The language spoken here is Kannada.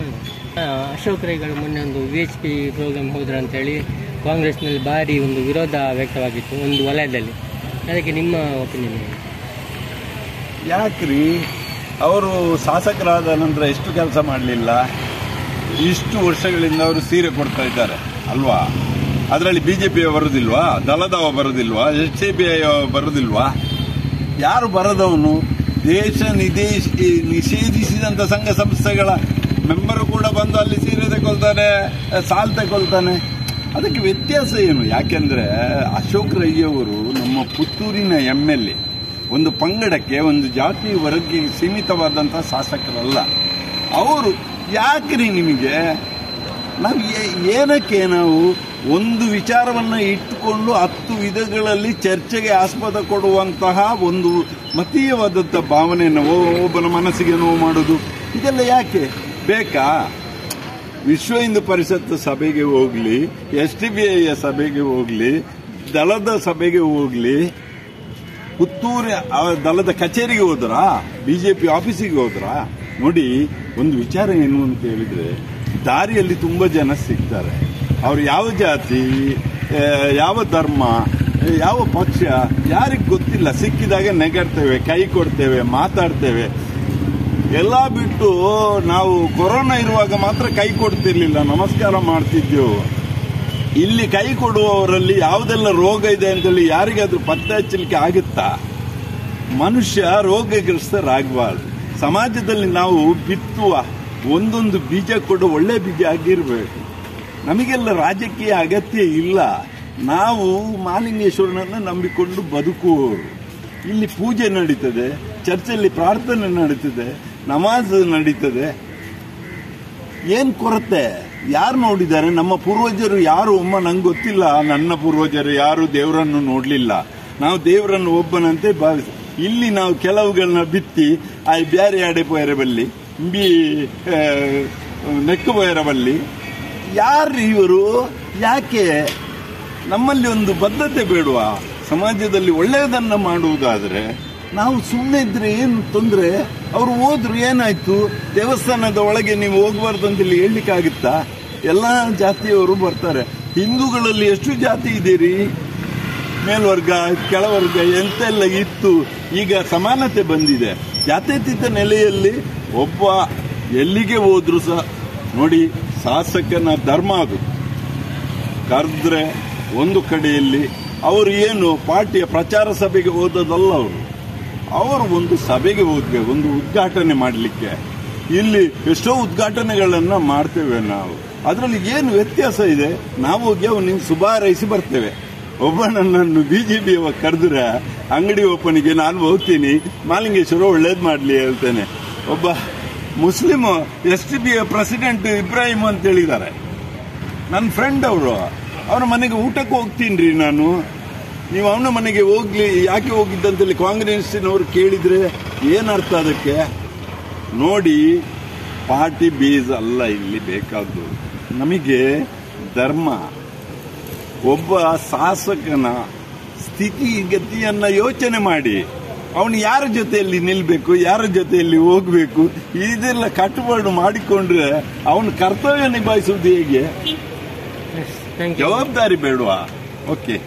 ಆ, ಅಶೋಕ್ ರೈಗಳು ಮೊನ್ನೆ ಒಂದು ವಿ ಎಚ್ ಪಿ ಪ್ರೋಗ್ರಾಮ್ ಹೋದ್ರು ಅಂತೇಳಿ ಕಾಂಗ್ರೆಸ್ನಲ್ಲಿ ಭಾರಿ ಒಂದು ವಿರೋಧ ವ್ಯಕ್ತವಾಗಿತ್ತು ಒಂದು ವಲಯದಲ್ಲಿ ಅದಕ್ಕೆ ನಿಮ್ಮ ಒಪಿನಿಯನ್ ಏನು ಯಾಕ್ರಿ ಅವರು ಶಾಸಕರಾದ ನಂತರ ಎಷ್ಟು ಕೆಲಸ ಮಾಡಲಿಲ್ಲ ಇಷ್ಟು ವರ್ಷಗಳಿಂದ ಅವರು ಸೀರೆ ಕೊಡ್ತಾ ಇದ್ದಾರೆ ಅಲ್ವಾ ಅದರಲ್ಲಿ ಬಿಜೆಪಿ ಬರುದಿಲ್ವಾ ದಳದವ ಬರುದಿಲ್ವಾ ಎಸ್ ಸಿ ಬಿ ಐ ಬರುದಿಲ್ವಾ ಯಾರು ಬರದವನು ದೇಶ ನಿದೇಶ ನಿಷೇಧಿಸಿದಂತ ಸಂಘ ಸಂಸ್ಥೆಗಳ ಮೆಂಬರ್ ಕೂಡ ಬಂದು ಅಲ್ಲಿ ಸೀರೆ ತಗೊಳ್ತಾನೆ ಸಾಲ್ ತಗೊಳ್ತಾನೆ ಅದಕ್ಕೆ ವ್ಯತ್ಯಾಸ ಏನು ಯಾಕೆಂದ್ರೆ ಅಶೋಕ್ ರೈ ಅವರು ನಮ್ಮ ಪುತ್ತೂರಿನ ಎಂ ಎಲ್ ಎ ಒಂದು ಪಂಗಡಕ್ಕೆ ಒಂದು ಜಾತಿ ವರ್ಗಕ್ಕೆ ಸೀಮಿತವಾದಂತಹ ಶಾಸಕರಲ್ಲ ಅವರು ಯಾಕ್ರಿ ನಿಮಗೆ ನಾವು ಏ- ಏನಕ್ಕೆ ನಾವು ಒಂದು ವಿಚಾರವನ್ನ ಇಟ್ಟುಕೊಂಡು ಹತ್ತು ವಿಧಗಳಲ್ಲಿ ಚರ್ಚೆಗೆ ಆಸ್ಪದ ಕೊಡುವಂತಹ ಒಂದು ಮತೀಯವಾದಂಥ ಭಾವನೆಯನ್ನು ಒ- ಒಬ್ಬನ ಮನಸ್ಸಿಗೆ ನೋವು ಮಾಡೋದು ಇದೆಲ್ಲ ಯಾಕೆ ಬೇಕಾ ವಿಶ್ವ ಹಿಂದೂ ಪರಿಷತ್ ಸಭೆಗೆ ಹೋಗ್ಲಿ ಎಸ್ ಟಿ ಬಿ ಐಯ ಸಭೆಗೆ ಹೋಗ್ಲಿ ದಳದ ಸಭೆಗೆ ಹೋಗ್ಲಿ ಪುತ್ತೂರು ಆ ದಳದ ಕಚೇರಿಗೆ ಹೋದ್ರಾ ಬಿಜೆಪಿ ಆಫೀಸಿಗೆ ಹೋದ್ರಾ ನೋಡಿ ಒಂದು ವಿಚಾರ ಏನು ಅಂತ ಹೇಳಿದ್ರೆ ದಾರಿಯಲ್ಲಿ ತುಂಬಾ ಜನ ಸಿಗ್ತಾರೆ ಅವ್ರು ಯಾವ ಜಾತಿ ಆ, ಯಾವ ಧರ್ಮ ಆ, ಯಾವ ಪಕ್ಷ ಯಾರಿಗೆ ಗೊತ್ತಿಲ್ಲ ಸಿಕ್ಕಿದಾಗ ನೆಗಡ್ತೇವೆ ಕೈ ಕೊಡ್ತೇವೆ ಮಾತಾಡ್ತೇವೆ ಎಲ್ಲ ಬಿಟ್ಟು ನಾವು ಕೊರೋನಾ ಇರುವಾಗ ಮಾತ್ರ ಕೈ ಕೊಡ್ತಿರ್ಲಿಲ್ಲ ನಮಸ್ಕಾರ ಮಾಡ್ತಿದ್ದೆವು ಇಲ್ಲಿ ಕೈ ಕೊಡುವವರಲ್ಲಿ ಯಾವುದೆಲ್ಲ ರೋಗ ಇದೆ ಅಂತೇಳಿ ಯಾರಿಗಾದ್ರೂ ಪತ್ತೆ ಹಚ್ಚಲಿಕ್ಕೆ ಆಗುತ್ತಾ ಮನುಷ್ಯ ರೋಗಗ್ರಸ್ತರಾಗಬಾರ್ದು ಸಮಾಜದಲ್ಲಿ ನಾವು ಬಿತ್ತುವ ಒಂದೊಂದು ಬೀಜ ಕೂಡ ಒಳ್ಳೆ ಬೀಜ ಆಗಿರ್ಬೇಕು ನಮಗೆಲ್ಲ ರಾಜಕೀಯ ಅಗತ್ಯ ಇಲ್ಲ ನಾವು ಮಾಲಿಂಗೇಶ್ವರನನ್ನ ನಂಬಿಕೊಂಡು ಬದುಕುವವರು ಇಲ್ಲಿ ಪೂಜೆ ನಡೀತದೆ ಚರ್ಚಲ್ಲಿ ಪ್ರಾರ್ಥನೆ ನಡೀತದೆ ನಮಾಜ್ ನಡೀತದೆ ಏನ್ ಕೊರತೆ ಯಾರು ನೋಡಿದ್ದಾರೆ ನಮ್ಮ ಪೂರ್ವಜರು ಯಾರು ಒಮ್ಮ ನಂಗೆ ಗೊತ್ತಿಲ್ಲ ನನ್ನ ಪೂರ್ವಜರು ಯಾರು ದೇವರನ್ನು ನೋಡ್ಲಿಲ್ಲ ನಾವು ದೇವರನ್ನು ಒಬ್ಬನಂತೆ ಭಾವಿಸ ಇಲ್ಲಿ ನಾವು ಕೆಲವುಗಳನ್ನ ಬಿತ್ತಿ ಆ ಬ್ಯಾರೆ ಆಡೆ ಪೋಯರ ಬಲ್ಲಿ ಬಿ ಆ, ನೆಕ್ಕು ಪೋಯರ ಬಲ್ಲಿ ಯಾರು ಇವರು ಯಾಕೆ ನಮ್ಮಲ್ಲಿ ಒಂದು ಬದ್ಧತೆ ಬೇಡವಾ ಸಮಾಜದಲ್ಲಿ ಒಳ್ಳೆಯದನ್ನ ಮಾಡುವುದಾದ್ರೆ ನಾವು ಸುಮ್ಮನೆ ಇದ್ರೆ ಏನು ತೊಂದರೆ ಅವರು ಹೋದ್ರು ಏನಾಯ್ತು ದೇವಸ್ಥಾನದ ಒಳಗೆ ನೀವು ಹೋಗಬಾರ್ದು ಅಂತ ಇಲ್ಲಿ ಹೇಳಲಿಕ್ಕಾಗುತ್ತಾ ಎಲ್ಲ ಜಾತಿಯವರು ಬರ್ತಾರೆ ಹಿಂದೂಗಳಲ್ಲಿ ಎಷ್ಟು ಜಾತಿ ಇದೀರಿ ಮೇಲ್ವರ್ಗ ಕೆಳವರ್ಗ ಎಂತೆಲ್ಲ ಇತ್ತು ಈಗ ಸಮಾನತೆ ಬಂದಿದೆ ಜಾತ್ಯತೀತ ನೆಲೆಯಲ್ಲಿ ಒಬ್ಬ ಎಲ್ಲಿಗೆ ಹೋದ್ರು ಸಹ ನೋಡಿ ಶಾಸಕನ ಧರ್ಮ ಅದು ಕರೆದ್ರೆ ಒಂದು ಕಡೆಯಲ್ಲಿ ಅವರು ಏನು ಪಾರ್ಟಿಯ ಪ್ರಚಾರ ಸಭೆಗೆ ಹೋದದಲ್ಲ ಅವರು ಅವರು ಒಂದು ಸಭೆಗೆ ಹೋಗ್ಬೇಕು ಒಂದು ಉದ್ಘಾಟನೆ ಮಾಡಲಿಕ್ಕೆ ಇಲ್ಲಿ ಎಷ್ಟೋ ಉದ್ಘಾಟನೆಗಳನ್ನ ಮಾಡ್ತೇವೆ ನಾವು ಅದರಲ್ಲಿ ಏನು ವ್ಯತ್ಯಾಸ ಇದೆ ನಾವು ಹೋಗಿ ಅವನಿಗೆ ಶುಭಾರೈಸಿ ಬರ್ತೇವೆ ಒಬ್ಬ ನನ್ನನ್ನು ಬಿಜೆಪಿ ಕರೆದ್ರೆ ಅಂಗಡಿ ಓಪನಿಗೆ ನಾನು ಹೋಗ್ತೀನಿ ಮಾಲಿಂಗೇಶ್ವರ ಒಳ್ಳೇದು ಮಾಡಲಿ ಹೇಳ್ತೇನೆ ಒಬ್ಬ Muslim S T B president Ibrahim ಅಂತ ಹೇಳಿದ್ದಾರೆ ನನ್ನ ಫ್ರೆಂಡ್ ಅವರು ಅವ್ರ ಮನೆಗೆ ಊಟಕ್ಕೆ ಹೋಗ್ತೀನಿ ನಾನು ನೀವು ಅವನ ಮನೆಗೆ ಹೋಗ್ಲಿ ಯಾಕೆ ಹೋಗಿದ್ದಂತೇಳಿ ಕಾಂಗ್ರೆಸ್ಸಿನವರು ಕೇಳಿದ್ರೆ ಏನರ್ಥ ಅದಕ್ಕೆ ನೋಡಿ ಪಾರ್ಟಿ ಬೇಸ್ ಅಲ್ಲ ಇಲ್ಲಿ ಬೇಕಾದ್ದು ನಮಗೆ ಧರ್ಮ ಒಬ್ಬ ಶಾಸಕನ ಸ್ಥಿತಿಗತಿಯನ್ನ ಯೋಚನೆ ಮಾಡಿ ಅವನು ಯಾರ ಜೊತೆಯಲ್ಲಿ ನಿಲ್ಬೇಕು ಯಾರ ಜೊತೆಯಲ್ಲಿ ಹೋಗ್ಬೇಕು ಇದೆಲ್ಲ ಕಟ್ಟುಪಾಡು ಮಾಡಿಕೊಂಡ್ರೆ ಅವನ ಕರ್ತವ್ಯ ನಿಭಾಯಿಸುವುದು ಹೇಗೆ ಥ್ಯಾಂಕ್ ಯು ಜವಾಬ್ದಾರಿ ಬೇಡವಾ ಓಕೆ